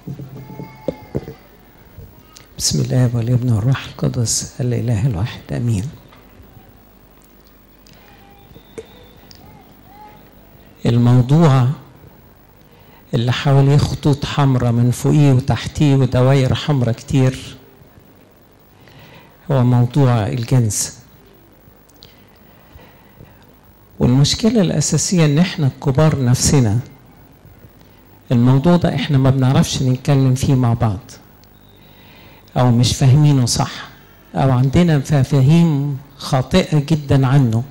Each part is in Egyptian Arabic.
بسم الله والابن والروح القدس الاله الواحد امين الموضوع اللي حواليه خطوط حمراء من فوقيه وتحتيه ودواير حمراء كتير هو موضوع الجنس والمشكلة الأساسية إن إحنا الكبار نفسنا الموضوع ده إحنا ما بنعرفش نتكلم فيه مع بعض أو مش فاهمينه صح أو عندنا مفاهيم خاطئة جدا عنه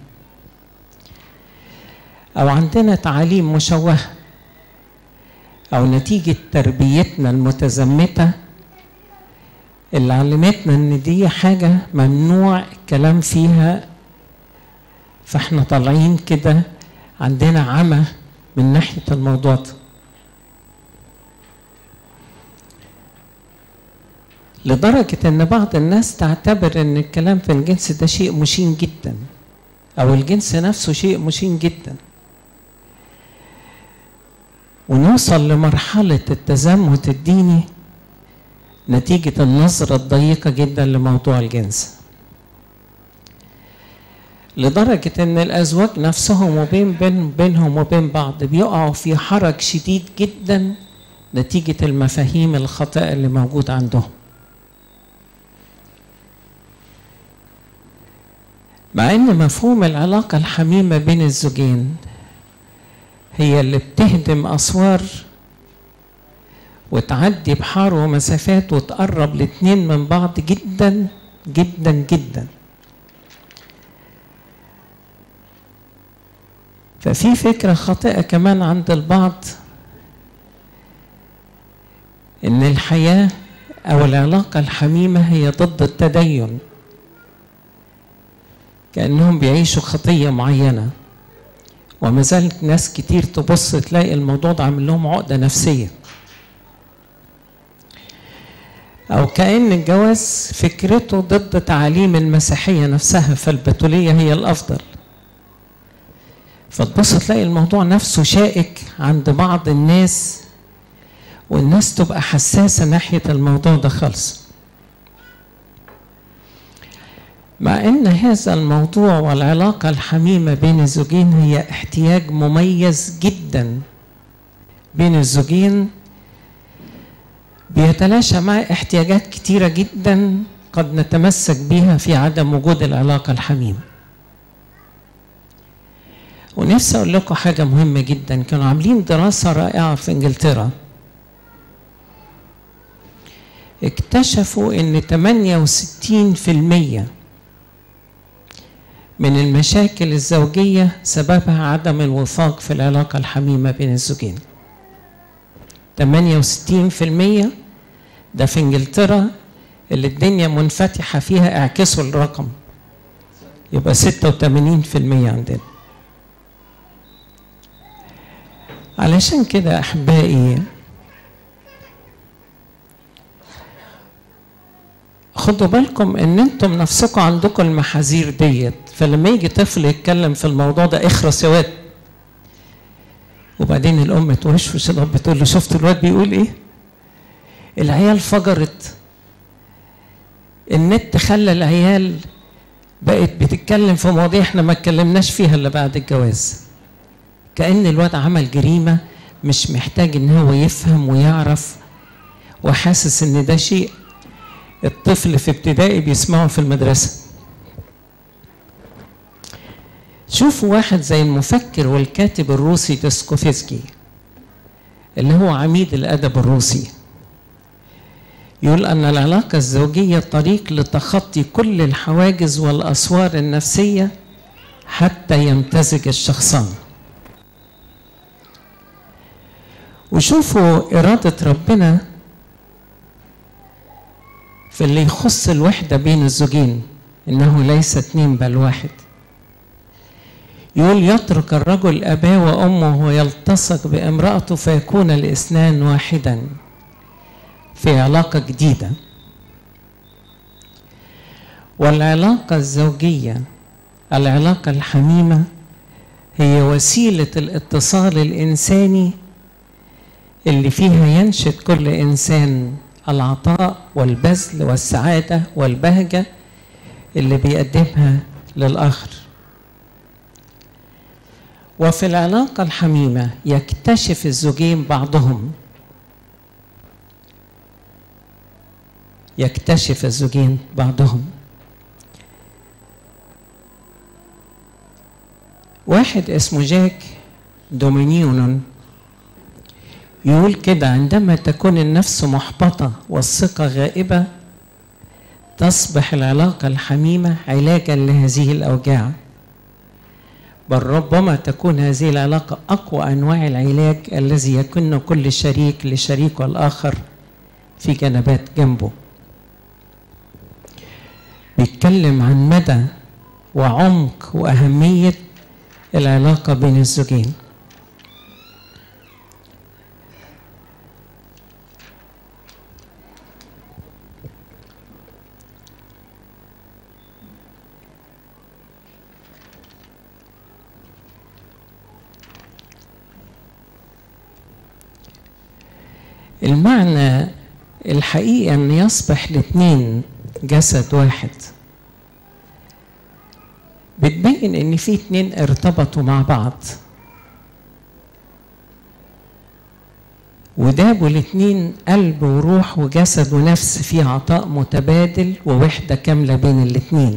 أو عندنا تعاليم مشوهة أو نتيجة تربيتنا المتزمتة اللي علمتنا إن دي حاجة ممنوع الكلام فيها فإحنا طالعين كده عندنا عمى من ناحية الموضوع ده لدرجة إن بعض الناس تعتبر إن الكلام في الجنس ده شيء مشين جدا أو الجنس نفسه شيء مشين جدا ونوصل لمرحلة التزمت الديني نتيجة النظرة الضيقة جدا لموضوع الجنس لدرجة إن الأزواج نفسهم وبين بين بينهم وبين بعض بيقعوا في حرج شديد جدا نتيجة المفاهيم الخاطئة اللي موجودة عندهم مع ان مفهوم العلاقة الحميمة بين الزوجين هي اللي بتهدم اسوار وتعدي بحار ومسافات وتقرب الاتنين من بعض جدا جدا جدا ففي فكرة خاطئة كمان عند البعض ان الحياة او العلاقة الحميمة هي ضد التدين كأنهم بيعيشوا خطية معينة وما زالت ناس كتير تبص تلاقي الموضوع ده عامل لهم عقدة نفسية أو كأن الجواز فكرته ضد تعاليم المسيحية نفسها فالبتولية هي الأفضل فتبص تلاقي الموضوع نفسه شائك عند بعض الناس والناس تبقى حساسة ناحية الموضوع ده خالص مع ان هذا الموضوع والعلاقه الحميمه بين الزوجين هي احتياج مميز جدا بين الزوجين بيتلاشى مع احتياجات كتيره جدا قد نتمسك بها في عدم وجود العلاقه الحميمه ونفسي اقول لكم حاجه مهمه جدا كانوا عاملين دراسه رائعه في انجلترا اكتشفوا ان 68% من المشاكل الزوجية سببها عدم الوفاق في العلاقة الحميمة بين الزوجين 68% ده في انجلترا اللي الدنيا منفتحة فيها اعكسوا الرقم يبقى 86% عندنا علشان كده أحبائي خدوا بالكم ان انتم نفسكم عندكم المحاذير ديت فلما يجي طفل يتكلم في الموضوع ده اخرس يا واد وبعدين الام توشوش الاب تقول له شفت الواد بيقول ايه العيال فجرت النت خلى العيال بقت بتتكلم في مواضيع احنا ما اتكلمناش فيها الا بعد الجواز كأن الواد عمل جريمة مش محتاج ان هو يفهم ويعرف وحاسس ان ده شيء الطفل في ابتدائي بيسمعه في المدرسة شوفوا واحد زي المفكر والكاتب الروسي دوستويفسكي اللي هو عميد الأدب الروسي يقول أن العلاقة الزوجية طريق لتخطي كل الحواجز والأسوار النفسية حتى يمتزج الشخصان وشوفوا إرادة ربنا في اللي يخص الوحدة بين الزوجين إنه ليس اثنين بل واحد يقول يترك الرجل أباه وأمه ويلتصق بامرأته فيكون الاثنان واحدا في علاقة جديدة والعلاقة الزوجية العلاقة الحميمة هي وسيلة الاتصال الإنساني اللي فيها ينشد كل إنسان العطاء والبذل والسعادة والبهجة اللي بيقدمها للآخر وفي العلاقة الحميمة يكتشف الزوجين بعضهم يكتشف الزوجين بعضهم واحد اسمه جاك دومينيون يقول كده عندما تكون النفس محبطة والثقة غائبة تصبح العلاقة الحميمة علاجا لهذه الأوجاع بل ربما تكون هذه العلاقة أقوى أنواع العلاج الذي يكون كل شريك لشريكه الآخر في جنبات جنبه بيتكلم عن مدى وعمق وأهمية العلاقة بين الزوجين المعنى الحقيقي أن يصبح الاثنين جسد واحد بتبين ان في اتنين ارتبطوا مع بعض ودابوا الاتنين قلب وروح وجسد ونفس في عطاء متبادل ووحدة كاملة بين الاتنين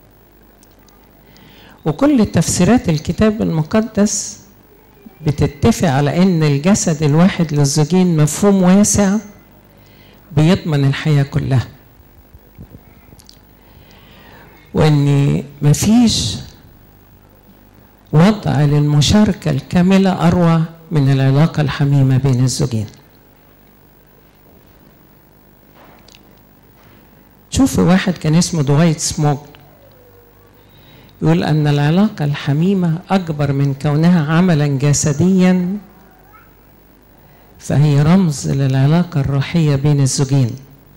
وكل تفسيرات الكتاب المقدس بتتفق على ان الجسد الواحد للزوجين مفهوم واسع بيضمن الحياة كلها وان مفيش وضع للمشاركة الكاملة أروع من العلاقة الحميمة بين الزوجين شوف واحد كان اسمه دوايت سموك يقول أن العلاقة الحميمة أكبر من كونها عملا جسديا فهي رمز للعلاقة الروحية بين الزوجين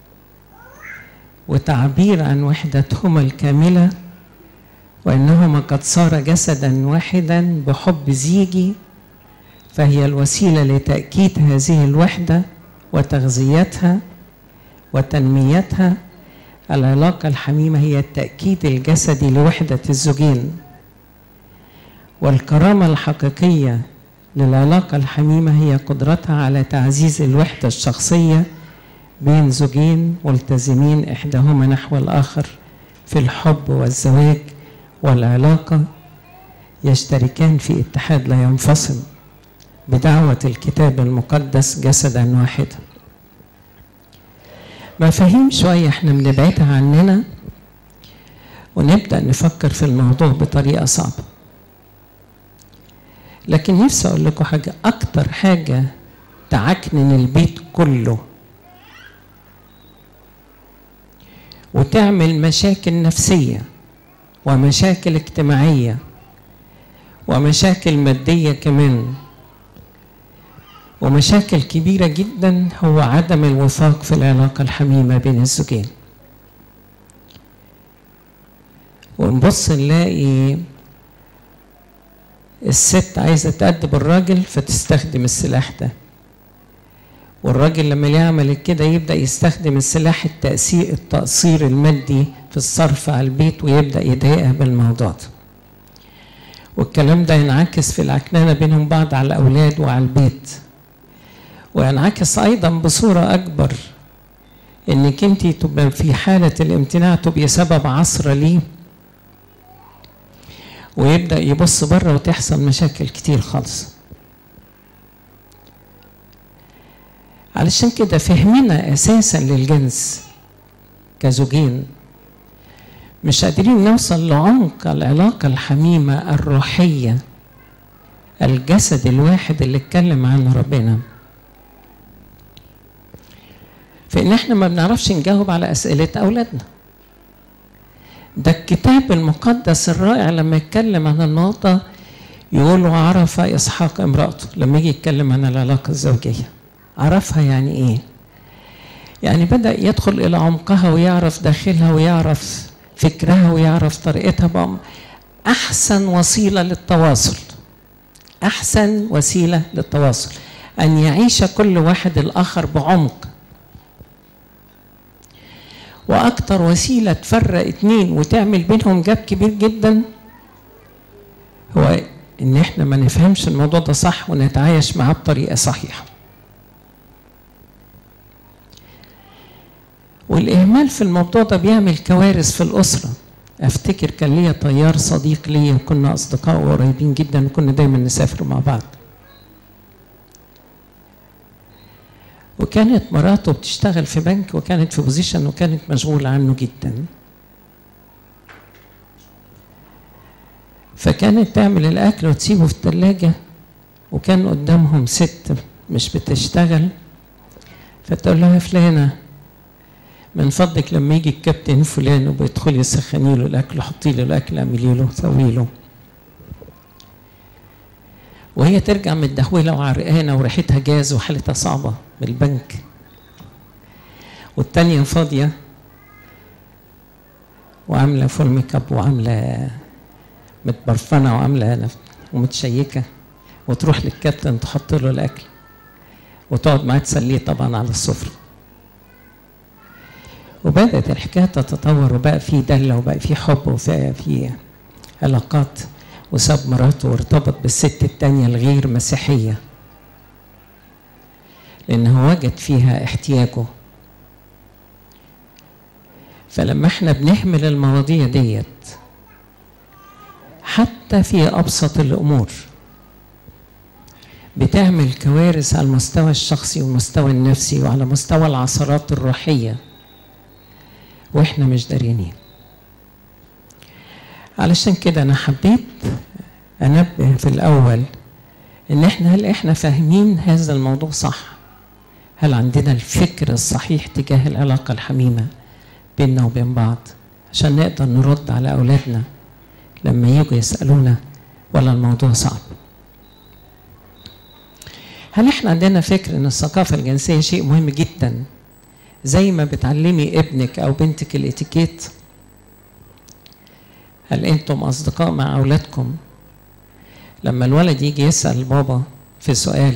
وتعبير عن وحدتهما الكاملة وأنهما قد صار جسدا واحدا بحب زيجي فهي الوسيلة لتأكيد هذه الوحدة وتغذيتها وتنميتها العلاقة الحميمة هي التأكيد الجسدي لوحدة الزوجين والكرامة الحقيقية للعلاقة الحميمة هي قدرتها على تعزيز الوحدة الشخصية بين زوجين ملتزمين إحداهما نحو الآخر في الحب والزواج والعلاقة يشتركان في اتحاد لا ينفصل بدعوة الكتاب المقدس جسدا واحدا مفاهيم شوية احنا بنبعدها عننا ونبدأ نفكر في الموضوع بطريقة صعبة لكن نفسي أقول لكم حاجة أكتر حاجة تعكنن البيت كله وتعمل مشاكل نفسية ومشاكل اجتماعية ومشاكل مادية كمان ومشاكل كبيرة جدا هو عدم الوفاق في العلاقة الحميمة بين الزوجين ونبص نلاقي الست عايزة تأدب الراجل فتستخدم السلاح ده والراجل لما يعمل كده يبدأ يستخدم السلاح التأثير التقصير المادي في الصرف على البيت ويبدأ يضايقها بالموضوع ده والكلام ده ينعكس في العكنانة بينهم بعض على الأولاد وعلى البيت وينعكس أيضا بصورة أكبر إنك أنت تبقى في حالة الامتناع تبقي سبب عصر ليه ويبدأ يبص بره وتحصل مشاكل كتير خالص علشان كده فهمنا أساسا للجنس كزوجين مش قادرين نوصل لعمق العلاقة الحميمة الروحية الجسد الواحد اللي اتكلم عنه ربنا فإن احنا ما بنعرفش نجاوب على أسئلة أولادنا ده الكتاب المقدس الرائع لما يتكلم عن النقطة يقول عرف إسحاق امرأته لما يجي يتكلم عن العلاقة الزوجية عرفها يعني إيه؟ يعني بدأ يدخل إلى عمقها ويعرف داخلها ويعرف فكرها ويعرف طريقتها بقى أحسن وسيلة للتواصل أحسن وسيلة للتواصل أن يعيش كل واحد الآخر بعمق وأكتر وسيلة تفرق اتنين وتعمل بينهم جاب كبير جدا هو إن إحنا ما نفهمش الموضوع ده صح ونتعايش معاه بطريقة صحيحة والإهمال في الموضوع ده بيعمل كوارث في الأسرة أفتكر كان ليا طيار صديق ليا وكنا أصدقاء وقريبين جدا وكنا دايما نسافر مع بعض وكانت مراته بتشتغل في بنك وكانت في بوزيشن وكانت مشغولة عنه جدا فكانت تعمل الأكل وتسيبه في الثلاجة وكان قدامهم ست مش بتشتغل فتقول لها فلانة من فضلك لما يجي الكابتن فلان وبيدخلي سخني له الاكل حطي له الاكل اعملي له سوي له وهي ترجع متدهوله وعرقانه وريحتها جاز وحالتها صعبه من البنك والتانية فاضية وعاملة فول ميك اب وعاملة متبرفنة وعاملة ومتشيكة وتروح للكابتن تحط له الأكل وتقعد معاه تسليه طبعا على السفرة وبدأت الحكاية تتطور وبقى في دلة وبقى في حب وبقى في علاقات وساب مراته وارتبط بالست التانية الغير مسيحية لأنه وجد فيها احتياجه فلما احنا بنهمل المواضيع ديت حتى في أبسط الأمور بتعمل كوارث على المستوى الشخصي والمستوى النفسي وعلى مستوى العثرات الروحيه واحنا مش دارينين علشان كده انا حبيت انبه في الاول ان احنا هل احنا فاهمين هذا الموضوع صح هل عندنا الفكر الصحيح تجاه العلاقة الحميمة بيننا وبين بعض عشان نقدر نرد على أولادنا لما يجوا يسألونا ولا الموضوع صعب هل احنا عندنا فكر ان الثقافة الجنسية شيء مهم جدا زي ما بتعلمي ابنك او بنتك الاتيكيت هل انتم اصدقاء مع اولادكم لما الولد يجي يسال بابا في سؤال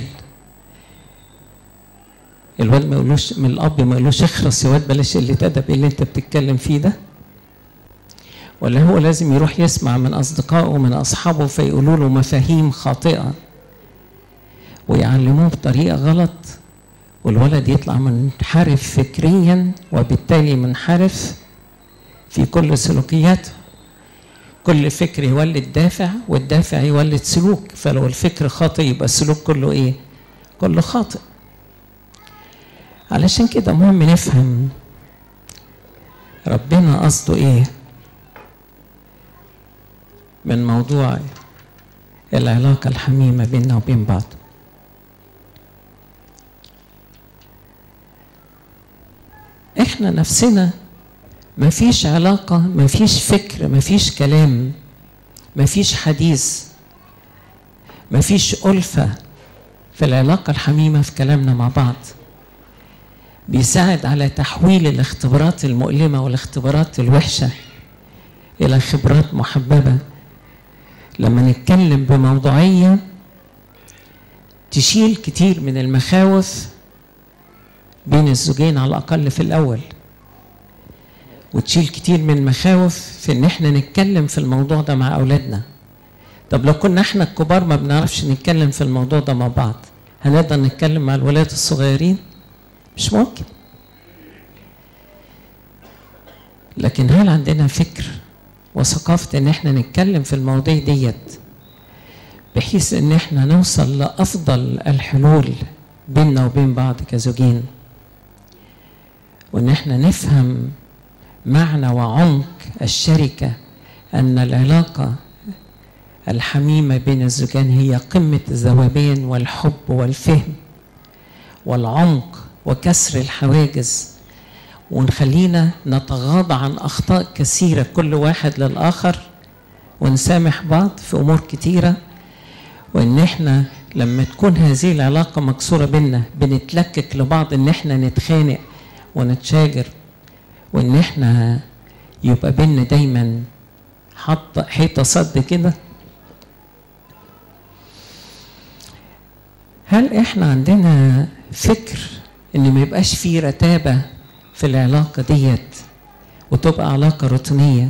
الولد ما يقولوش من الاب ما يقولوش اخرس يا واد بلاش قله ادب ايه اللي انت بتتكلم فيه ده ولا هو لازم يروح يسمع من اصدقائه ومن اصحابه فيقولوا له مفاهيم خاطئه ويعلموه بطريقه غلط والولد يطلع منحرف فكريا وبالتالي منحرف في كل سلوكياته كل فكر يولد دافع والدافع يولد سلوك فلو الفكر خاطئ يبقى السلوك كله ايه كله خاطئ علشان كده مهم نفهم ربنا قصده ايه من موضوع العلاقة الحميمة بيننا وبين بعض احنا نفسنا مفيش علاقة مفيش فكر مفيش كلام مفيش حديث مفيش ألفة في العلاقة الحميمة في كلامنا مع بعض بيساعد على تحويل الاختبارات المؤلمة والاختبارات الوحشة إلى خبرات محببة لما نتكلم بموضوعية تشيل كتير من المخاوف بين الزوجين على الأقل في الأول وتشيل كتير من المخاوف في إن إحنا نتكلم في الموضوع ده مع أولادنا طب لو كنا إحنا الكبار ما بنعرفش نتكلم في الموضوع ده مع بعض هنقدر نتكلم مع الولاد الصغيرين مش ممكن لكن هل عندنا فكر وثقافة إن إحنا نتكلم في المواضيع ديت بحيث إن إحنا نوصل لأفضل الحلول بيننا وبين بعض كزوجين وإن إحنا نفهم معنى وعمق الشركة أن العلاقة الحميمة بين الزوجين هي قمة الذوبان والحب والفهم والعمق وكسر الحواجز ونخلينا نتغاضى عن أخطاء كثيرة كل واحد للآخر ونسامح بعض في أمور كتيرة وإن إحنا لما تكون هذه العلاقة مكسورة بينا بنتلكك لبعض إن إحنا نتخانق ونتشاجر وإن إحنا يبقى بينا دايما حط حيطة صد كده هل احنا عندنا فكر ان ما يبقاش فيه رتابة في العلاقة ديت وتبقى علاقة روتينية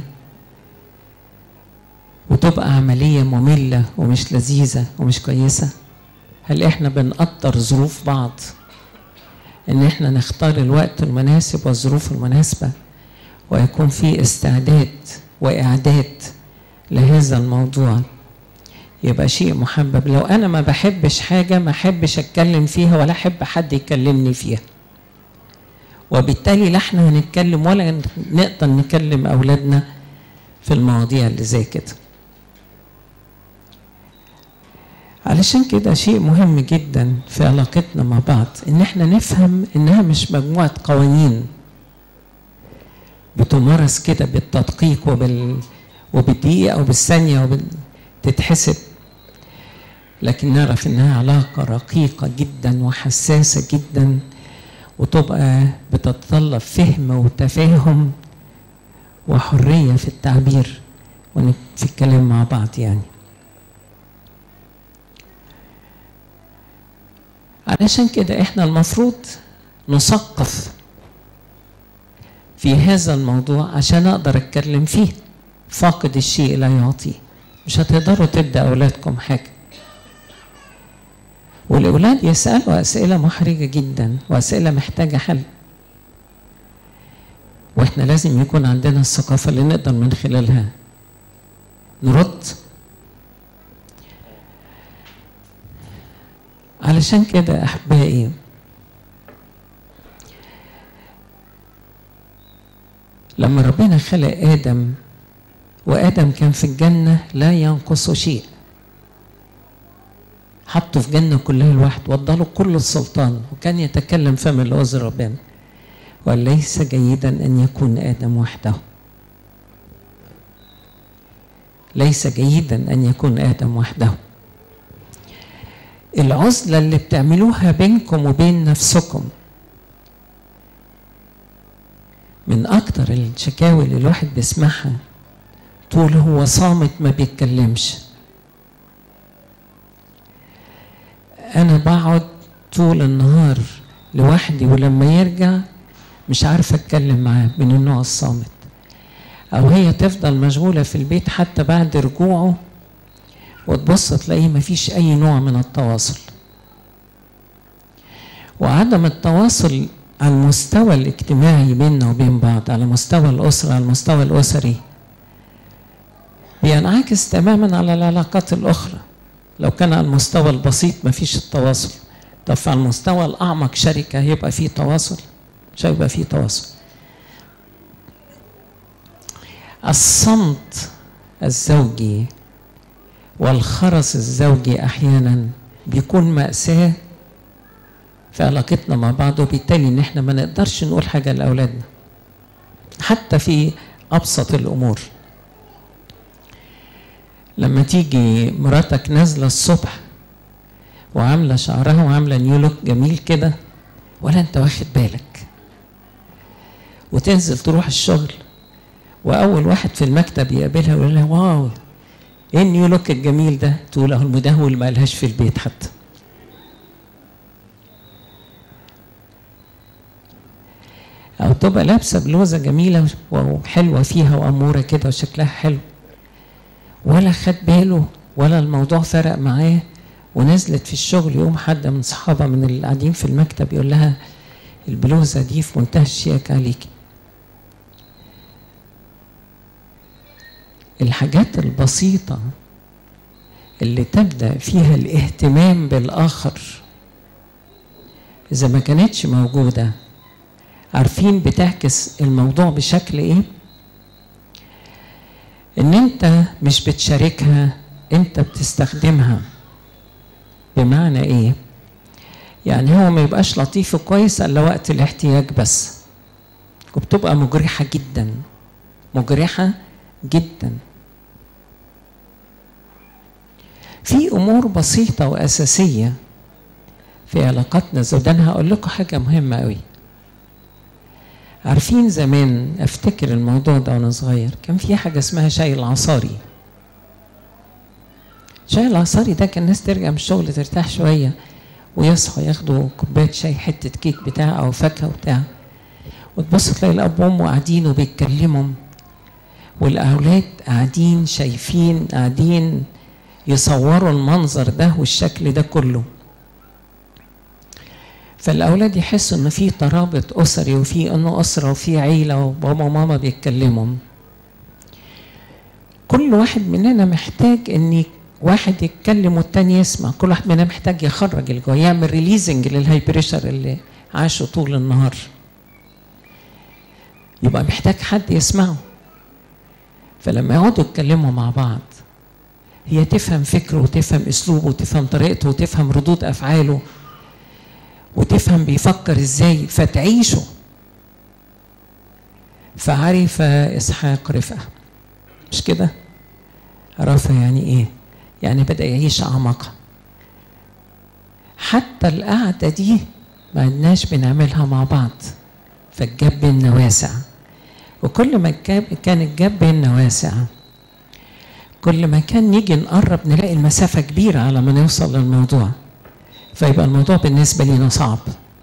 وتبقى عملية مملة ومش لذيذة ومش كويسة هل احنا بنقدر ظروف بعض ان احنا نختار الوقت المناسب والظروف المناسبة ويكون في استعداد واعداد لهذا الموضوع يبقى شيء محبب لو انا ما بحبش حاجة ما احبش اتكلم فيها ولا احب حد يكلمني فيها وبالتالي لا احنا هنتكلم ولا نقدر نكلم اولادنا في المواضيع اللي زي كده علشان كده شيء مهم جدا في علاقتنا مع بعض ان احنا نفهم انها مش مجموعة قوانين بتمارس كده بالتدقيق وبال وبالدقيقة وبالثانية وبال... تتحسب لكن نعرف انها علاقة رقيقة جدا وحساسة جدا وتبقى بتتطلب فهم وتفاهم وحرية في التعبير وفي الكلام مع بعض يعني علشان كده احنا المفروض نثقف في هذا الموضوع عشان اقدر اتكلم فيه فاقد الشيء لا يعطيه مش هتقدروا تدي اولادكم حاجه والاولاد يسالوا اسئله محرجه جدا واسئله محتاجه حل واحنا لازم يكون عندنا الثقافه اللي نقدر من خلالها نرد علشان كده احبائي لما ربنا خلق ادم وادم كان في الجنه لا ينقص شيء حطه في جنه كلها لوحده وضله كل السلطان وكان يتكلم فم العذر ربنا وليس جيدا ان يكون ادم وحده ليس جيدا ان يكون ادم وحده العزله اللي بتعملوها بينكم وبين نفسكم من اكتر الشكاوي اللي الواحد بيسمعها طول هو صامت ما بيتكلمش انا بقعد طول النهار لوحدي ولما يرجع مش عارفه اتكلم معاه من النوع الصامت او هي تفضل مشغوله في البيت حتى بعد رجوعه وتبص تلاقيه مفيش اي نوع من التواصل وعدم التواصل على المستوى الاجتماعي بيننا وبين بعض على مستوى الأسرة على المستوى الأسري بينعكس تماما على العلاقات الأخرى لو كان على المستوى البسيط مفيش التواصل طب على المستوى الأعمق شركة هيبقى فيه تواصل مش هيبقى فيه تواصل الصمت الزوجي والخرس الزوجي أحيانا بيكون مأساة في علاقتنا مع بعض وبالتالي ان احنا ما نقدرش نقول حاجه لاولادنا حتى في ابسط الامور لما تيجي مراتك نازله الصبح وعامله شعرها وعامله نيولوك جميل كده ولا انت واخد بالك وتنزل تروح الشغل واول واحد في المكتب يقابلها ويقول لها واو ايه النيولوك الجميل ده تقول اهو المدهول ما لهاش في البيت حتى او تبقى لابسه بلوزه جميله وحلوه فيها واموره كده وشكلها حلو ولا خد باله ولا الموضوع فرق معاه ونزلت في الشغل يوم حد من صحابها من اللي قاعدين في المكتب يقول لها البلوزه دي في منتهى الشياكه عليكي الحاجات البسيطه اللي تبدا فيها الاهتمام بالاخر اذا ما كانتش موجوده عارفين بتعكس الموضوع بشكل ايه ان انت مش بتشاركها انت بتستخدمها بمعنى ايه يعني هو ما يبقاش لطيف وكويس الا وقت الاحتياج بس وبتبقى مجرحة جدا مجرحة جدا في امور بسيطة واساسية في علاقاتنا زي انا هقول لكم حاجة مهمة قوي عارفين زمان افتكر الموضوع ده وانا صغير كان في حاجه اسمها شاي العصاري شاي العصاري ده كان الناس ترجع من الشغل ترتاح شويه ويصحوا ياخدوا كوبايه شاي حته كيك بتاع او فاكهه وبتاع وتبص تلاقي الاب وامه قاعدين وبيتكلموا والاولاد قاعدين شايفين قاعدين يصوروا المنظر ده والشكل ده كله فالاولاد يحسوا ان في ترابط اسري وفي انه اسره وفي عيله وبابا وماما بيتكلموا كل واحد مننا محتاج ان واحد يتكلم والتاني يسمع كل واحد مننا محتاج يخرج اللي جوه يعمل ريليزنج للهاي بريشر اللي عاشه طول النهار يبقى محتاج حد يسمعه فلما يقعدوا يتكلموا مع بعض هي تفهم فكره وتفهم اسلوبه وتفهم طريقته وتفهم ردود افعاله وتفهم بيفكر ازاي فتعيشه فعرف اسحاق رفقه مش كده عرف يعني ايه يعني بدا يعيش اعمق حتى القعده دي ما عدناش بنعملها مع بعض فالجاب بيننا واسع وكل ما كان الجاب بيننا واسع كل ما كان نيجي نقرب نلاقي المسافه كبيره على ما نوصل للموضوع فيبقى الموضوع بالنسبه لنا صعب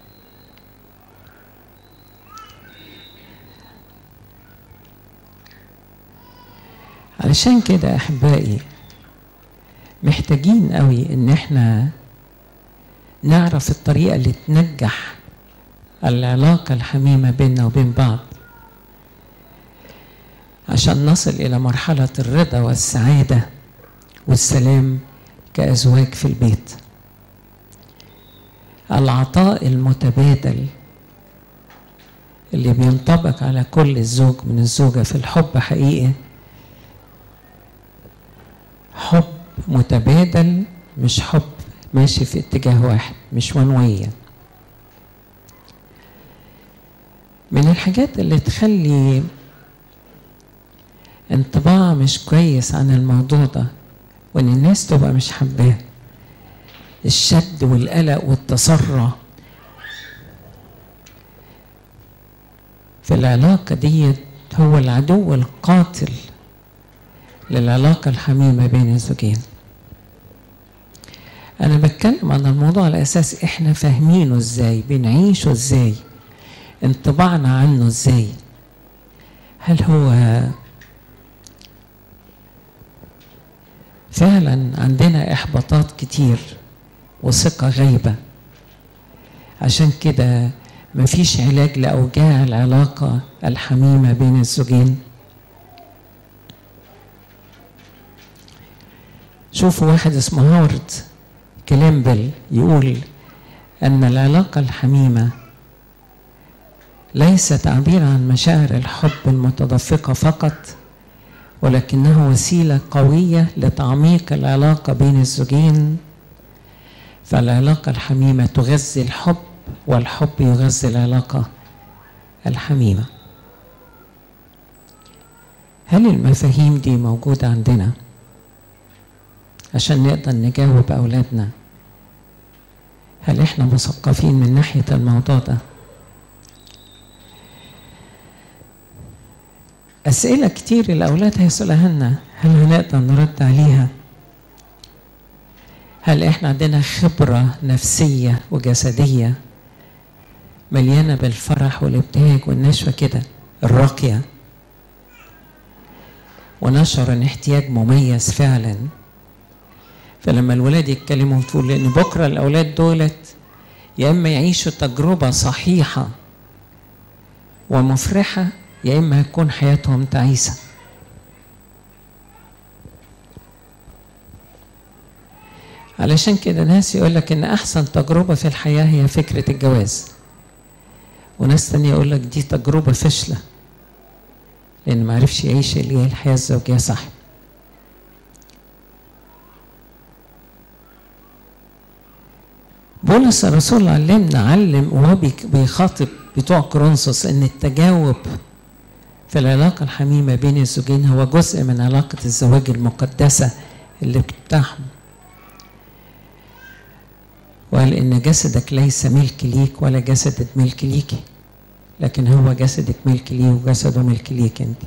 علشان كده احبائي محتاجين قوي ان احنا نعرف الطريقه اللي تنجح العلاقه الحميمه بيننا وبين بعض عشان نصل الى مرحله الرضا والسعاده والسلام كازواج في البيت العطاء المتبادل اللي بينطبق على كل الزوج من الزوجه في الحب حقيقي حب متبادل مش حب ماشي في اتجاه واحد مش ونوية من الحاجات اللي تخلي انطباع مش كويس عن الموضوع ده وان الناس تبقى مش حباه الشد والقلق والتسرع في العلاقة دي هو العدو القاتل للعلاقة الحميمة بين الزوجين أنا بتكلم عن الموضوع على أساس إحنا فاهمينه إزاي بنعيشه إزاي انطباعنا عنه إزاي هل هو فعلا عندنا إحباطات كتير وثقة غايبة عشان كده مفيش علاج لأوجاع العلاقة الحميمة بين الزوجين شوفوا واحد اسمه هاورد كليمبل يقول أن العلاقة الحميمة ليس تعبير عن مشاعر الحب المتدفقة فقط ولكنها وسيلة قوية لتعميق العلاقة بين الزوجين فالعلاقة الحميمة تغذي الحب والحب يغذي العلاقة الحميمة هل المفاهيم دي موجودة عندنا عشان نقدر نجاوب أولادنا هل احنا مثقفين من ناحية الموضوع ده أسئلة كتير الأولاد هيسألها لنا هل هنقدر نرد عليها هل احنا عندنا خبرة نفسية وجسدية مليانة بالفرح والابتهاج والنشوة كده الراقية ونشعر ان احتياج مميز فعلا فلما الولاد يتكلموا تقول لان بكره الاولاد دولت يا اما يعيشوا تجربه صحيحه ومفرحه يا اما هتكون حياتهم تعيسه علشان كده ناس يقول لك ان احسن تجربه في الحياه هي فكره الجواز وناس تانية يقول لك دي تجربه فاشله لان ما عرفش يعيش اللي هي الحياه الزوجيه صح بولس الرسول علمنا علم وهو بيخاطب بتوع كورنثوس ان التجاوب في العلاقة الحميمة بين الزوجين هو جزء من علاقة الزواج المقدسة اللي بتاعهم وقال إن جسدك ليس ملك ليك ولا جسدك ملك ليكي لكن هو جسدك ملك ليه وجسده ملك ليك انت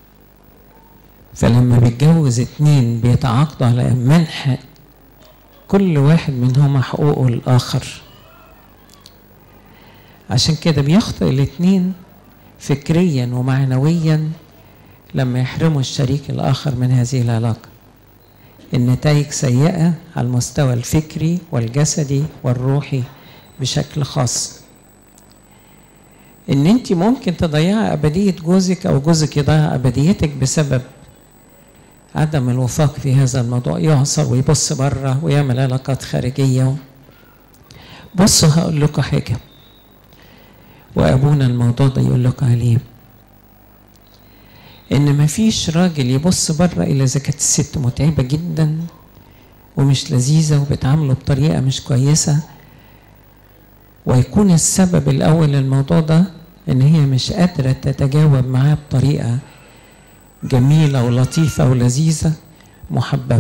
فلما بيتجوز اتنين بيتعاقدوا على منح كل واحد منهما حقوقه الآخر عشان كده بيخطئ الاتنين فكريا ومعنويا لما يحرموا الشريك الآخر من هذه العلاقة النتائج سيئة على المستوى الفكري والجسدي والروحي بشكل خاص ان انت ممكن تضيعي ابدية جوزك او جوزك يضيع ابديتك بسبب عدم الوفاق في هذا الموضوع يعصر ويبص بره ويعمل علاقات خارجية بصوا هقول لكم حاجة وابونا الموضوع ده يقول لكم عليه ان مفيش راجل يبص بره الا اذا كانت الست متعبه جدا ومش لذيذه وبتعامله بطريقه مش كويسه ويكون السبب الاول للموضوع ده ان هي مش قادره تتجاوب معاه بطريقه جميله ولطيفه ولذيذه محببه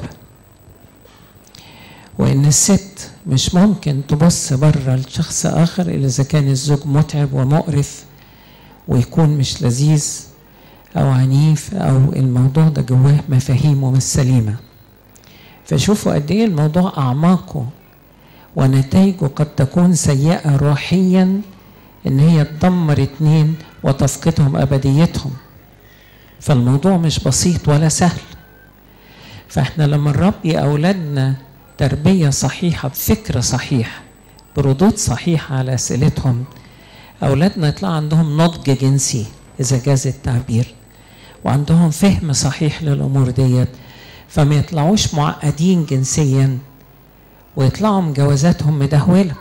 وان الست مش ممكن تبص بره لشخص اخر الا اذا كان الزوج متعب ومقرف ويكون مش لذيذ او عنيف او الموضوع ده جواه مفاهيمه مش سليمه فشوفوا قد ايه الموضوع اعماقه ونتائجه قد تكون سيئه روحيا ان هي تدمر اتنين وتفقدهم ابديتهم فالموضوع مش بسيط ولا سهل فاحنا لما نربي اولادنا تربيه صحيحه بفكر صحيح بردود صحيحه على اسئلتهم اولادنا يطلع عندهم نضج جنسي اذا جاز التعبير وعندهم فهم صحيح للامور ديت فما يطلعوش معقدين جنسيا ويطلعوا من جوازاتهم مدهوله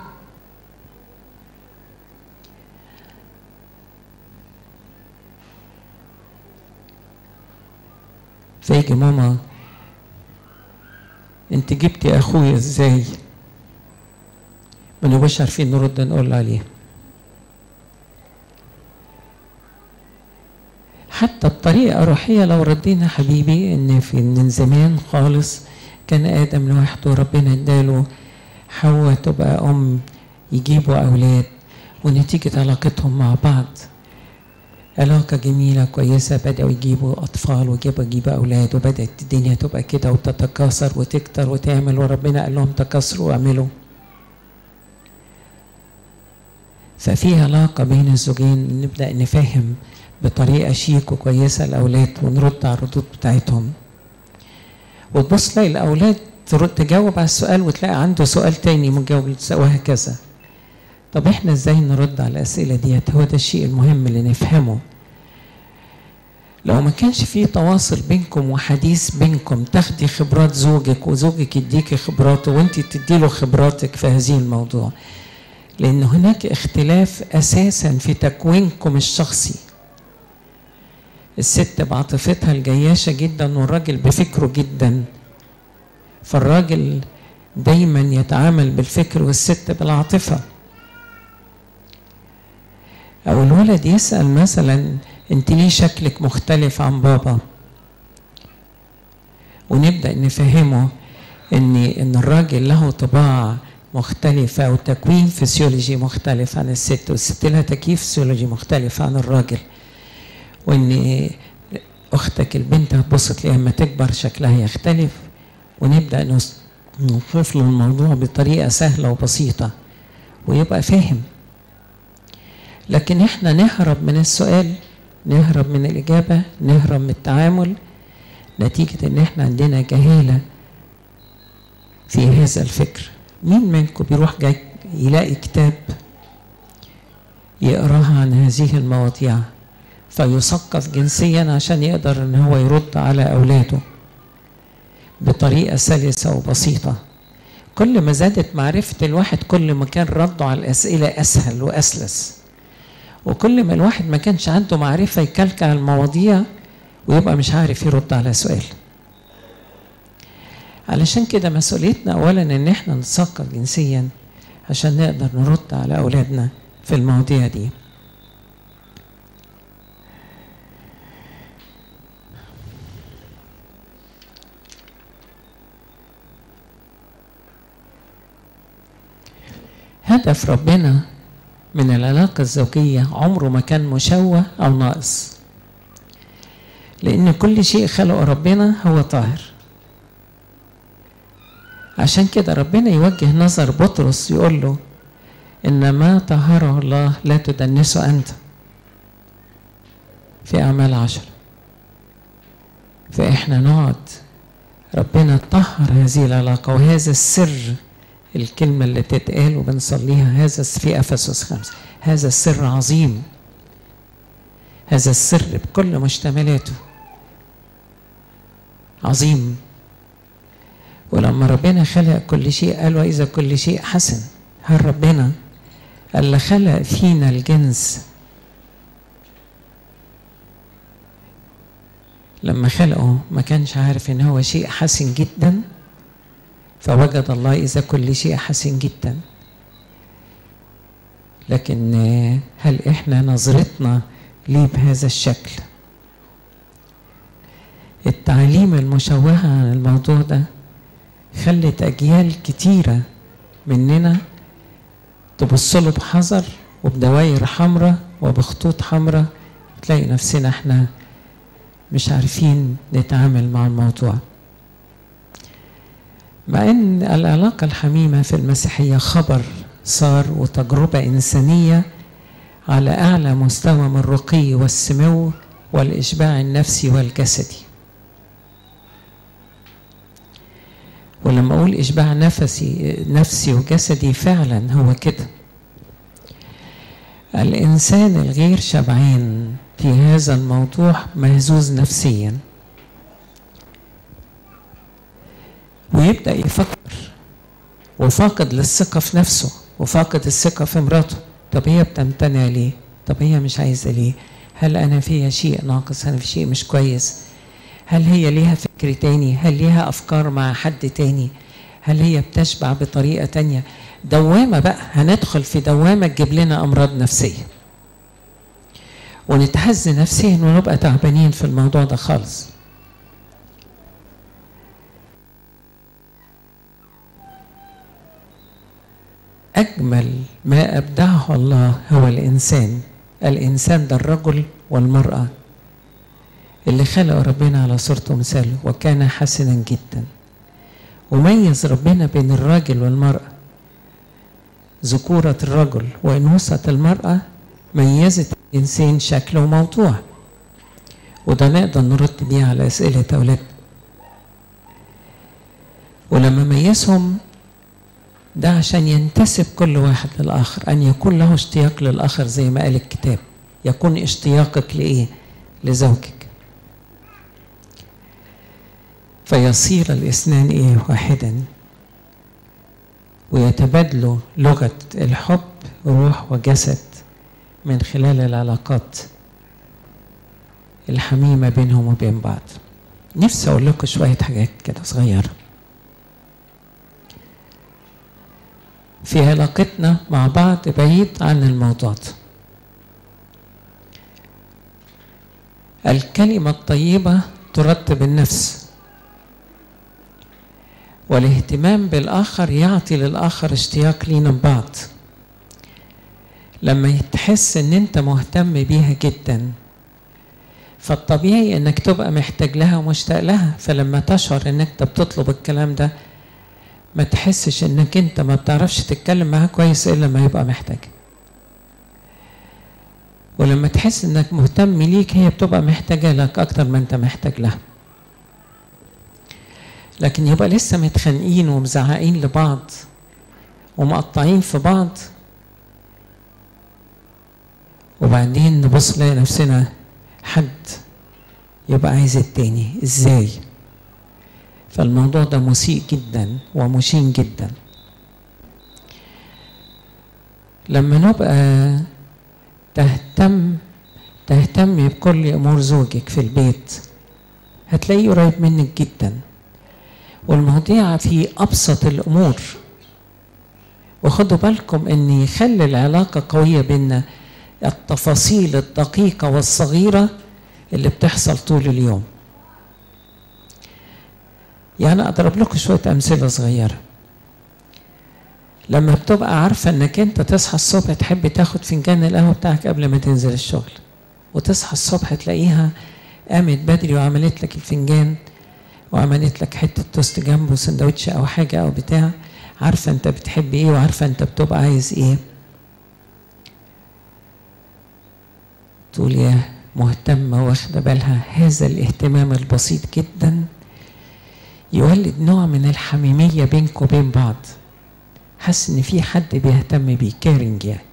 فيجي ماما انت جبتي اخويا ازاي ما نبقاش عارفين نرد نقول عليه حتى بطريقة روحية لو ردينا حبيبي ان في من زمان خالص كان ادم لوحده وربنا اداله حواء تبقى ام يجيبوا اولاد ونتيجة علاقتهم مع بعض علاقة جميلة كويسة بدأوا يجيبوا أطفال وجابوا يجيبوا أولاد وبدأت الدنيا تبقى كده وتتكاثر وتكتر وتعمل وربنا قال لهم تكاثروا واعملوا ففي علاقة بين الزوجين نبدأ نفهم بطريقة شيك وكويسة الأولاد ونرد على الردود بتاعتهم وتبص تلاقي الأولاد ترد تجاوب على السؤال وتلاقي عنده سؤال تاني مجاوب وهكذا طب احنا ازاي نرد على الأسئلة ديت هو ده الشيء المهم اللي نفهمه لو ما كانش في تواصل بينكم وحديث بينكم تاخدي خبرات زوجك وزوجك يديكي خبراته وانت تديله خبراتك في هذه الموضوع لأن هناك اختلاف أساسا في تكوينكم الشخصي الست بعاطفتها الجياشة جدا والراجل بفكره جدا فالراجل دايما يتعامل بالفكر والست بالعاطفة أو الولد يسأل مثلا أنت ليه شكلك مختلف عن بابا ونبدأ نفهمه إن إن الراجل له طباع مختلفة وتكوين فسيولوجي مختلف عن الست والست لها تكييف فسيولوجي مختلف عن الراجل وان اختك البنت هتبص تلاقيها لما تكبر شكلها يختلف ونبدا نوصف له الموضوع بطريقه سهله وبسيطه ويبقى فاهم لكن احنا نهرب من السؤال نهرب من الاجابه نهرب من التعامل نتيجه ان احنا عندنا جهاله في هذا الفكر مين منكم بيروح جاي يلاقي كتاب يقراها عن هذه المواضيع فيثقف جنسيا عشان يقدر ان هو يرد على اولاده بطريقه سلسه وبسيطه كل ما زادت معرفه الواحد كل ما كان رده على الاسئله اسهل واسلس وكل ما الواحد ما كانش عنده معرفه يكلكع المواضيع ويبقى مش عارف يرد على سؤال علشان كده مسؤوليتنا اولا ان احنا نتثقف جنسيا عشان نقدر نرد على اولادنا في المواضيع دي هدف ربنا من العلاقة الزوجية عمره ما كان مشوه أو ناقص لأن كل شيء خلقه ربنا هو طاهر عشان كده ربنا يوجه نظر بطرس يقول له إن ما طهره الله لا تدنسه أنت في أعمال عشر فإحنا نقعد ربنا طهر هذه العلاقة وهذا السر الكلمة اللي تتقال وبنصليها هذا في أفسس خمسة هذا السر عظيم هذا السر بكل مشتملاته عظيم ولما ربنا خلق كل شيء قال وإذا كل شيء حسن هل ربنا اللي خلق فينا الجنس لما خلقه ما كانش عارف ان هو شيء حسن جدا فوجد الله اذا كل شيء حسن جدا لكن هل احنا نظرتنا ليه بهذا الشكل التعليم المشوهة عن الموضوع ده خلت أجيال كتيرة مننا تبص له بحذر وبدواير حمراء وبخطوط حمراء تلاقي نفسنا احنا مش عارفين نتعامل مع الموضوع مع ان العلاقة الحميمة في المسيحية خبر صار وتجربة إنسانية على أعلى مستوى من الرقي والسمو والإشباع النفسي والجسدي ولما أقول إشباع نفسي نفسي وجسدي فعلا هو كده الإنسان الغير شبعان في هذا الموضوع مهزوز نفسيا ويبدأ يفكر وفاقد للثقة في نفسه وفاقد الثقة في مراته طب هي بتمتنع ليه طب هي مش عايزة ليه هل أنا فيها شيء ناقص هل في شيء مش كويس هل هي ليها فكر تاني هل ليها أفكار مع حد تاني هل هي بتشبع بطريقة تانية دوامة بقى هندخل في دوامة تجيب لنا أمراض نفسية ونتهز نفسيا ونبقى تعبانين في الموضوع ده خالص أجمل ما أبدعه الله هو الإنسان الإنسان ده الرجل والمرأة اللي خلق ربنا على صورته ومثاله وكان حسنا جدا وميز ربنا بين الراجل والمرأة ذكورة الرجل وأنوثة المرأة ميزت الإنسان شكل وموضوع وده نقدر نرد بيه على أسئلة أولادنا ولما ميزهم ده عشان ينتسب كل واحد للآخر أن يكون له اشتياق للآخر زي ما قال الكتاب يكون اشتياقك لإيه؟ لزوجك فيصير الاثنان إيه واحدا ويتبادلوا لغة الحب روح وجسد من خلال العلاقات الحميمة بينهم وبين بعض نفسي أقول لكم شوية حاجات كده صغيرة في علاقتنا مع بعض بعيد عن الموضوع ده الكلمة الطيبة ترتب النفس والاهتمام بالآخر يعطي للآخر اشتياق لينا ببعض لما تحس ان انت مهتم بيها جدا فالطبيعي انك تبقى محتاج لها ومشتاق لها فلما تشعر انك انت بتطلب الكلام ده ما تحسش انك انت ما بتعرفش تتكلم معاها كويس الا لما يبقى محتاج ولما تحس انك مهتم ليك هي بتبقى محتاجه لك اكتر ما انت محتاج لها لكن يبقى لسه متخانقين ومزعقين لبعض ومقطعين في بعض وبعدين نبص نلاقي نفسنا حد يبقى عايز التاني ازاي فالموضوع ده مسيء جدا ومشين جدا لما نبقى تهتم تهتمي بكل امور زوجك في البيت هتلاقيه قريب منك جدا والمواضيع في ابسط الامور وخدوا بالكم ان يخلي العلاقه قويه بيننا التفاصيل الدقيقه والصغيره اللي بتحصل طول اليوم يعني اضرب لكم شويه امثله صغيره لما بتبقى عارفه انك انت تصحى الصبح تحب تاخد فنجان القهوه بتاعك قبل ما تنزل الشغل وتصحى الصبح تلاقيها قامت بدري وعملت لك الفنجان وعملت لك حته توست جنبه سندوتش او حاجه او بتاع عارفه انت بتحب ايه وعارفه انت بتبقى عايز ايه تقول يا مهتمه واخده بالها هذا الاهتمام البسيط جدا يولد نوع من الحميميه بينك وبين بعض حاسس ان في حد بيهتم بيه كيرنج يعني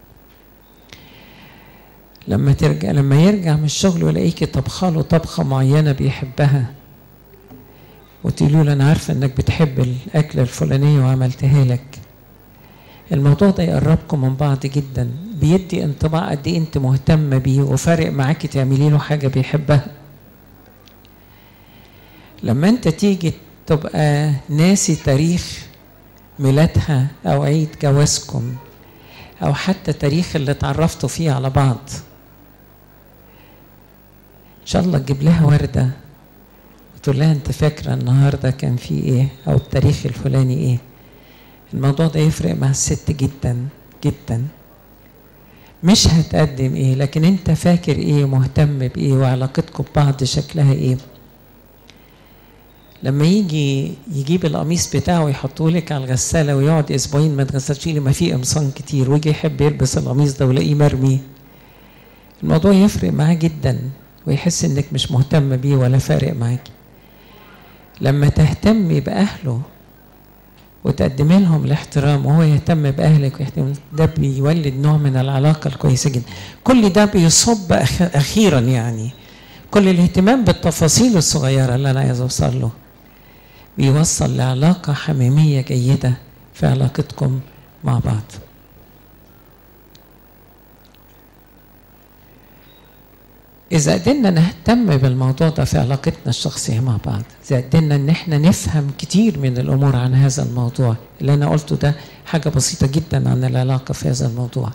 لما ترجع لما يرجع من الشغل ويلاقيكي طبخه له طبخه معينه بيحبها وتقولي له انا عارفه انك بتحب الاكله الفلانيه وعملتها لك الموضوع ده يقربكم من بعض جدا بيدي انطباع قد ايه انت مهتمه بيه وفارق معاكي تعملي له حاجه بيحبها لما انت تيجي تبقى ناسي تاريخ ميلادها او عيد جوازكم او حتى تاريخ اللي اتعرفتوا فيه على بعض ان شاء الله تجيب لها ورده وتقول لها انت فاكره النهارده كان في ايه او التاريخ الفلاني ايه الموضوع ده يفرق مع الست جدا جدا مش هتقدم ايه لكن انت فاكر ايه مهتم بايه وعلاقتكم ببعض شكلها ايه لما يجي يجيب القميص بتاعه ويحطه لك على الغساله ويقعد اسبوعين ما تغسلش ما فيه قمصان كتير ويجي يحب يلبس القميص ده ويلاقيه مرمي الموضوع يفرق معاه جدا ويحس انك مش مهتم بيه ولا فارق معاكي لما تهتمي باهله وتقدمي لهم الاحترام وهو يهتم باهلك ويهتم ده بيولد نوع من العلاقه الكويسه جدا كل ده بيصب اخيرا يعني كل الاهتمام بالتفاصيل الصغيره اللي انا عايز اوصل له بيوصل لعلاقه حميميه جيده في علاقتكم مع بعض إذا قدرنا نهتم بالموضوع ده في علاقتنا الشخصية مع بعض، إذا قدرنا إن إحنا نفهم كتير من الأمور عن هذا الموضوع، اللي أنا قلته ده حاجة بسيطة جدا عن العلاقة في هذا الموضوع.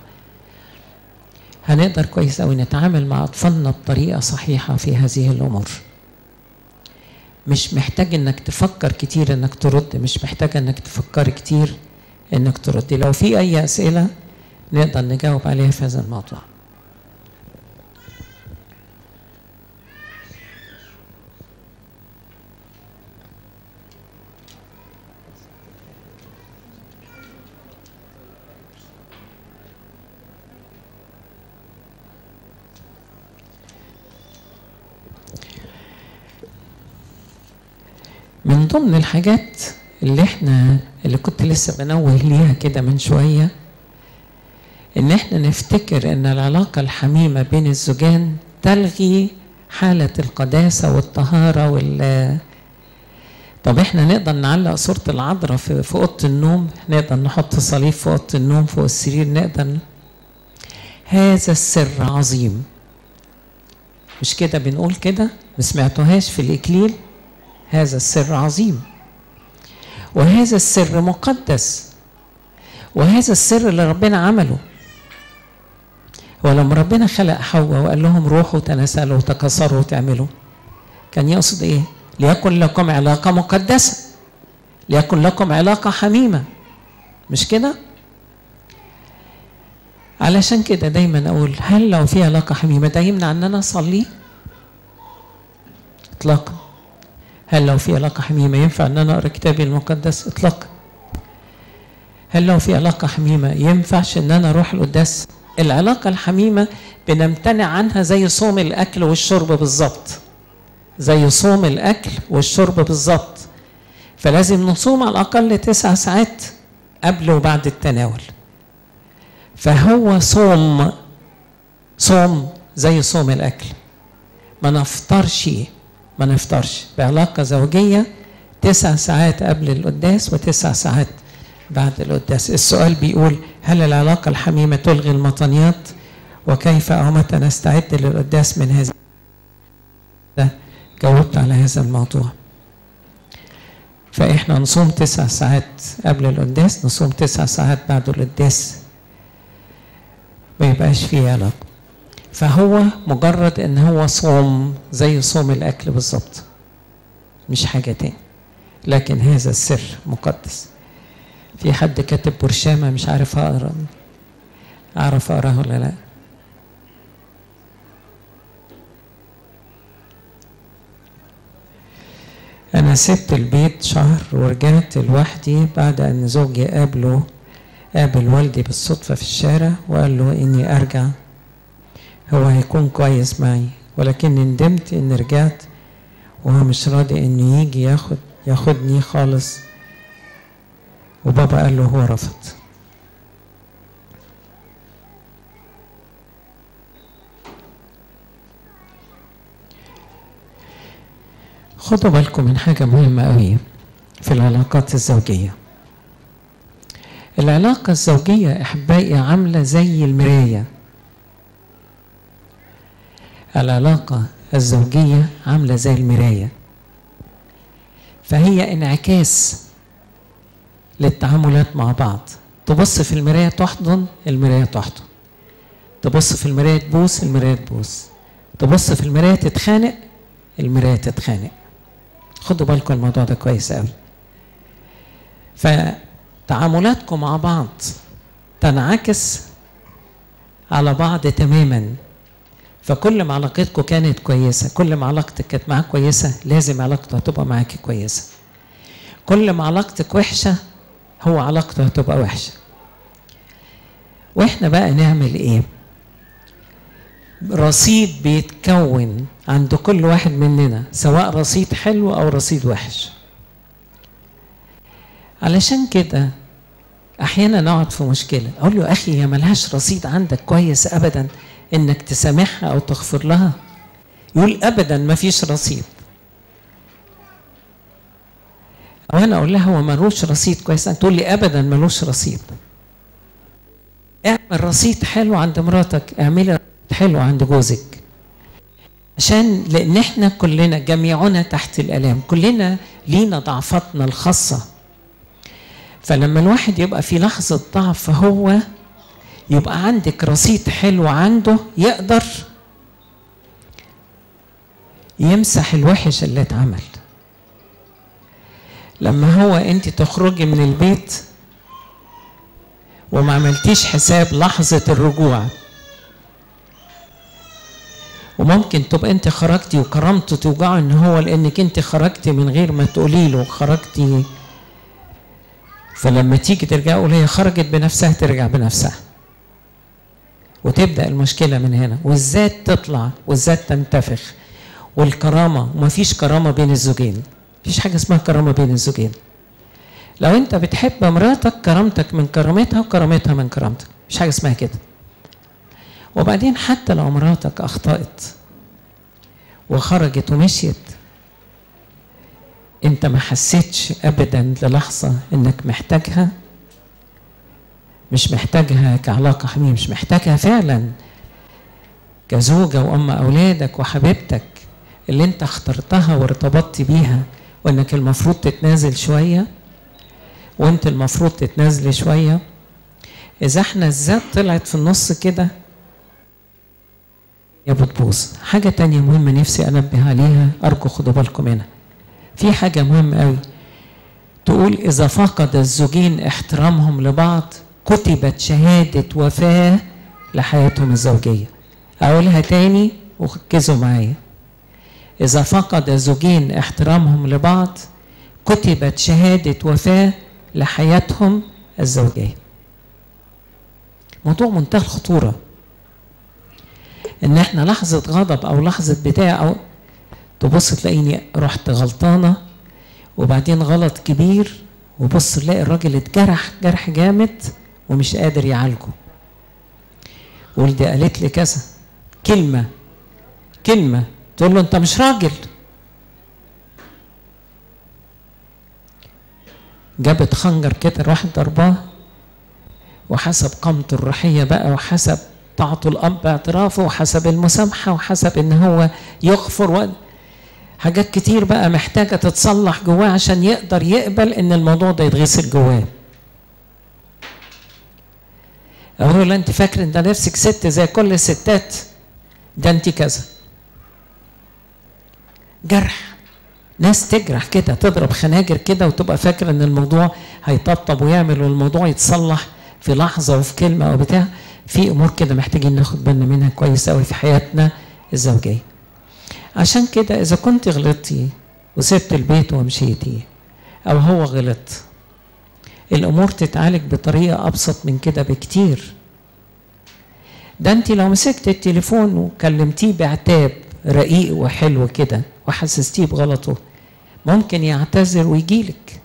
هنقدر كويس أوي نتعامل مع أطفالنا بطريقة صحيحة في هذه الأمور. مش محتاج إنك تفكر كتير إنك ترد، مش محتاج إنك تفكر كتير إنك ترد، لو في أي أسئلة نقدر نجاوب عليها في هذا الموضوع. من ضمن الحاجات اللي احنا اللي كنت لسه بنوه ليها كده من شويه ان احنا نفتكر ان العلاقه الحميمه بين الزوجان تلغي حاله القداسه والطهاره وال طب احنا نقدر نعلق صوره العذراء في, في اوضه النوم نقدر نحط صليب في اوضه النوم فوق السرير نقدر هذا السر عظيم مش كده بنقول كده ما سمعتوهاش في الاكليل هذا السر عظيم وهذا السر مقدس وهذا السر اللي ربنا عمله ولما ربنا خلق حواء وقال لهم روحوا تناسلوا وتكسروا وتعملوا كان يقصد ايه ليكن لكم علاقة مقدسة ليكن لكم علاقة حميمة مش كده علشان كده دايما اقول هل لو في علاقة حميمة ده يمنع ان انا اصلي اطلاقا هل لو في علاقة حميمة ينفع ان انا اقرا كتابي المقدس اطلاقا هل لو في علاقة حميمة ينفعش ان انا اروح القداس العلاقة الحميمة بنمتنع عنها زي صوم الاكل والشرب بالظبط زي صوم الاكل والشرب بالظبط فلازم نصوم على الاقل تسع ساعات قبل وبعد التناول فهو صوم صوم زي صوم الاكل ما نفطرش ما نفطرش بعلاقة زوجية تسع ساعات قبل القداس وتسع ساعات بعد القداس السؤال بيقول هل العلاقة الحميمة تلغي المطنيات وكيف أو متى نستعد للقداس من هذه جاوبت على هذا الموضوع فإحنا نصوم تسع ساعات قبل القداس نصوم تسع ساعات بعد القداس ما يبقاش فيه علاقة فهو مجرد ان هو صوم زي صوم الاكل بالظبط مش حاجة تاني لكن هذا السر مقدس في حد كاتب برشامة مش عارف اقرا اعرف اقراها ولا لا انا سبت البيت شهر ورجعت لوحدي بعد ان زوجي قابله قابل والدي بالصدفة في الشارع وقال له اني ارجع هو هيكون كويس معي ولكني ندمت اني رجعت وهو مش راضي انه يجي ياخد ياخدني خالص وبابا قال له هو رفض خدوا بالكم من حاجة مهمة قوي في العلاقات الزوجية العلاقة الزوجية أحبائي عاملة زي المراية العلاقة الزوجية عاملة زي المراية فهي انعكاس للتعاملات مع بعض تبص في المراية تحضن المراية تحضن تبص في المراية تبوس المراية تبوس تبص في المراية تتخانق المراية تتخانق خدوا بالكم الموضوع ده كويس قوي فتعاملاتكم مع بعض تنعكس على بعض تماما فكل ما علاقتكم كانت كويسه كل ما علاقتك كانت معاه كويسه لازم علاقته هتبقى معاكي كويسه كل ما علاقتك وحشه هو علاقته هتبقى وحشه واحنا بقى نعمل ايه رصيد بيتكون عند كل واحد مننا سواء رصيد حلو او رصيد وحش علشان كده احيانا نقعد في مشكله اقول له اخي هي ملهاش رصيد عندك كويس ابدا انك تسامحها او تغفر لها يقول ابدا ما فيش رصيد او انا اقول لها هو ملوش رصيد كويس انت تقول لي ابدا ملوش رصيد اعمل رصيد حلو عند مراتك اعملي رصيد حلو عند جوزك عشان لان احنا كلنا جميعنا تحت الالام كلنا لينا ضعفاتنا الخاصه فلما الواحد يبقى في لحظه ضعف هو يبقى عندك رصيد حلو عنده يقدر يمسح الوحش اللي اتعمل لما هو انت تخرجي من البيت وما عملتيش حساب لحظة الرجوع وممكن تبقى انت خرجتي وكرمته توجعه ان هو لانك انت خرجتي من غير ما تقولي له خرجتي فلما تيجي ترجع قول هي خرجت بنفسها ترجع بنفسها وتبدا المشكله من هنا والذات تطلع والذات تنتفخ والكرامه ومفيش كرامه بين الزوجين مفيش حاجه اسمها كرامه بين الزوجين لو انت بتحب مراتك كرامتك من كرامتها وكرامتها من كرامتك مفيش حاجه اسمها كده وبعدين حتى لو مراتك اخطات وخرجت ومشيت انت ما حسيتش ابدا للحظه انك محتاجها مش محتاجها كعلاقه حميمه مش محتاجها فعلا كزوجه وام اولادك وحبيبتك اللي انت اخترتها وارتبطت بيها وانك المفروض تتنازل شويه وانت المفروض تتنازلي شويه اذا احنا الذات طلعت في النص كده يا بتبوظ حاجة تانية مهمة نفسي أنبه عليها أرجو خدوا بالكم منها في حاجة مهمة قوي تقول إذا فقد الزوجين احترامهم لبعض كتبت شهادة وفاة لحياتهم الزوجية أقولها تاني وركزوا معايا إذا فقد الزوجين احترامهم لبعض كتبت شهادة وفاة لحياتهم الزوجية موضوع منتهى الخطورة ان احنا لحظة غضب او لحظة بتاع او تبص تلاقيني رحت غلطانة وبعدين غلط كبير وبص تلاقي الراجل اتجرح جرح جامد ومش قادر يعالجه والدي قالت لي كذا كلمة كلمة تقول له انت مش راجل جابت خنجر كده راحت ضرباه وحسب قامته الروحية بقى وحسب طاعته الأب اعترافه وحسب المسامحة وحسب إن هو يغفر و... حاجات كتير بقى محتاجة تتصلح جواه عشان يقدر يقبل إن الموضوع ده يتغسل جواه. أقول له أنت فاكر إن ده نفسك ست زي كل الستات ده أنت كذا. جرح ناس تجرح كده تضرب خناجر كده وتبقى فاكرة إن الموضوع هيطبطب ويعمل والموضوع يتصلح في لحظة وفي كلمة أو بتاع في امور كده محتاجين ناخد بالنا منها كويس قوي في حياتنا الزوجيه عشان كده اذا كنت غلطتي وسبت البيت ومشيتي او هو غلط الامور تتعالج بطريقه ابسط من كده بكتير ده انت لو مسكت التليفون وكلمتيه بعتاب رقيق وحلو كده وحسستيه بغلطه ممكن يعتذر ويجيلك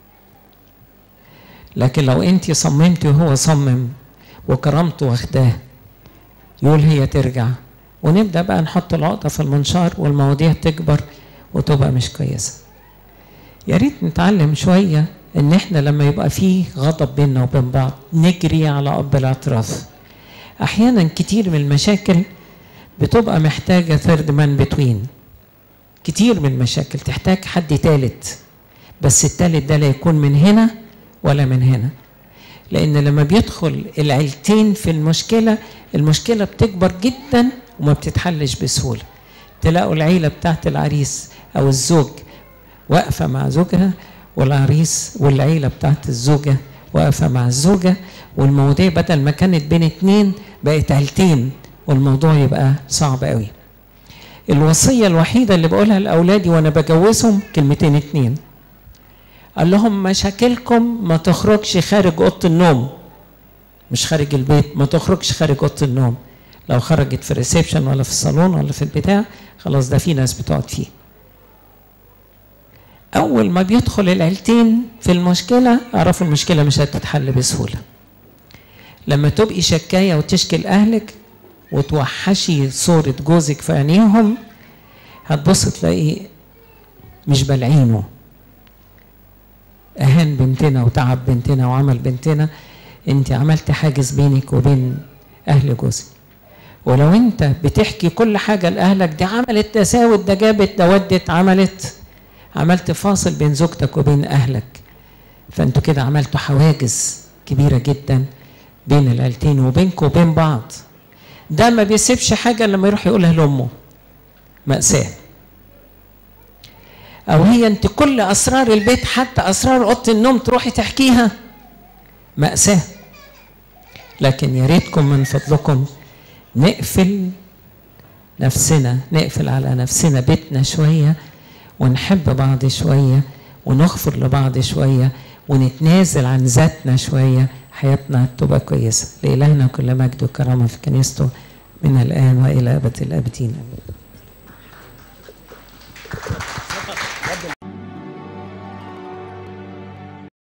لكن لو انت صممتي وهو صمم وكرمته واخداه يقول هي ترجع ونبدا بقى نحط العقده في المنشار والمواضيع تكبر وتبقى مش كويسه يا ريت نتعلم شويه ان احنا لما يبقى فيه غضب بيننا وبين بعض نجري على اب الاعتراف احيانا كتير من المشاكل بتبقى محتاجه ثيرد مان بتوين كتير من المشاكل تحتاج حد تالت بس التالت ده لا يكون من هنا ولا من هنا لان لما بيدخل العيلتين في المشكله المشكله بتكبر جدا وما بتتحلش بسهوله تلاقوا العيله بتاعت العريس او الزوج واقفه مع زوجها والعريس والعيله بتاعت الزوجه واقفه مع الزوجه والمواضيع بدل ما كانت بين اتنين بقت عيلتين والموضوع يبقى صعب قوي الوصيه الوحيده اللي بقولها لاولادي وانا بجوزهم كلمتين اتنين قال لهم مشاكلكم ما تخرجش خارج اوضه النوم مش خارج البيت ما تخرجش خارج اوضه النوم لو خرجت في الريسبشن ولا في الصالون ولا في البتاع خلاص ده في ناس بتقعد فيه اول ما بيدخل العيلتين في المشكله اعرفوا المشكله مش هتتحل بسهوله لما تبقي شكايه وتشكي لاهلك وتوحشي صوره جوزك في عينيهم هتبص تلاقي مش بلعينه اهان بنتنا وتعب بنتنا وعمل بنتنا انت عملت حاجز بينك وبين اهل جوزك ولو انت بتحكي كل حاجه لاهلك دي عملت ده ساوت ده جابت ده ودت عملت عملت فاصل بين زوجتك وبين اهلك فانتوا كده عملتوا حواجز كبيره جدا بين العيلتين وبينك وبين بعض ده ما بيسيبش حاجه لما يروح يقولها لامه ماساه او هي انت كل اسرار البيت حتى اسرار اوضه النوم تروحي تحكيها ماساه لكن يا ريتكم من فضلكم نقفل نفسنا نقفل على نفسنا بيتنا شويه ونحب بعض شويه ونغفر لبعض شويه ونتنازل عن ذاتنا شويه حياتنا تبقى كويسه لإلهنا كل مجد وكرامه في كنيسته من الان والى ابد الابدين امين